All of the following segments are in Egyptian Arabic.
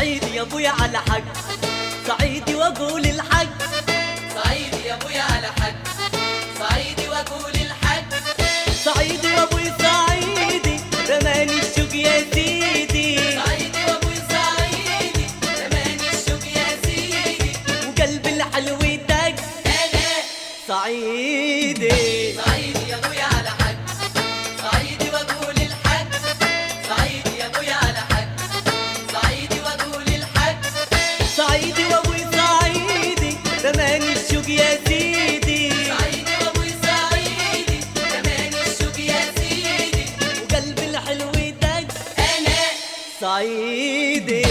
صعيدي يا ابويا على حق صعيدي واقول الحق صعيدي يا ابويا على حق صعيدي واقول الحق صعيدي وابوي صعيدي رماني الشوق يا سيدي صعيدي وابوي صعيدي زماني الشوق يا سيدي وقلب الحلو دق انا صعيدي صعيدي يا ابويا على حق صعيدي واقول الحق صعيدي يا ابويا على حق صعيدي واقول الحق صعيدي وابوي صعيدي رماني الشوق يا سيدي صعيدي وابوي صعيدي زماني الشوق يا سيدي وقلب الحلو دق انا صعيدي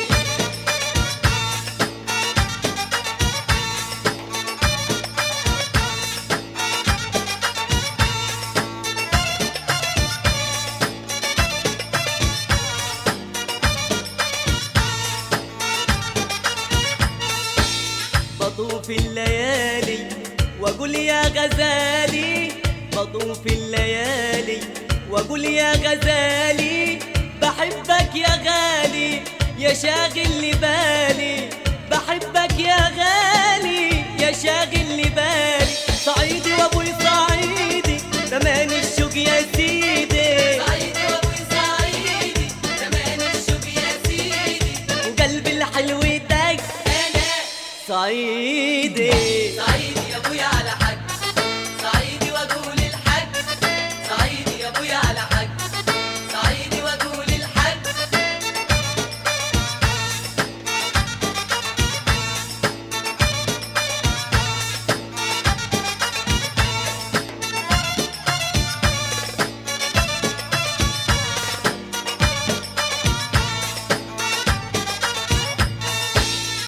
بطوف الليالي واقول يا غزالي بطوف الليالي واقول يا غزالي بحبك يا غالي يا شاغل لي بالي بحبك يا غالي يا شاغل لي بالي صعيدي وابوي صعيدي رماني الشوق يا سيدي صعيدي وابوي صعيدي زماني الشوق يا سيدي وقلبي الحلو دق انا صعيدي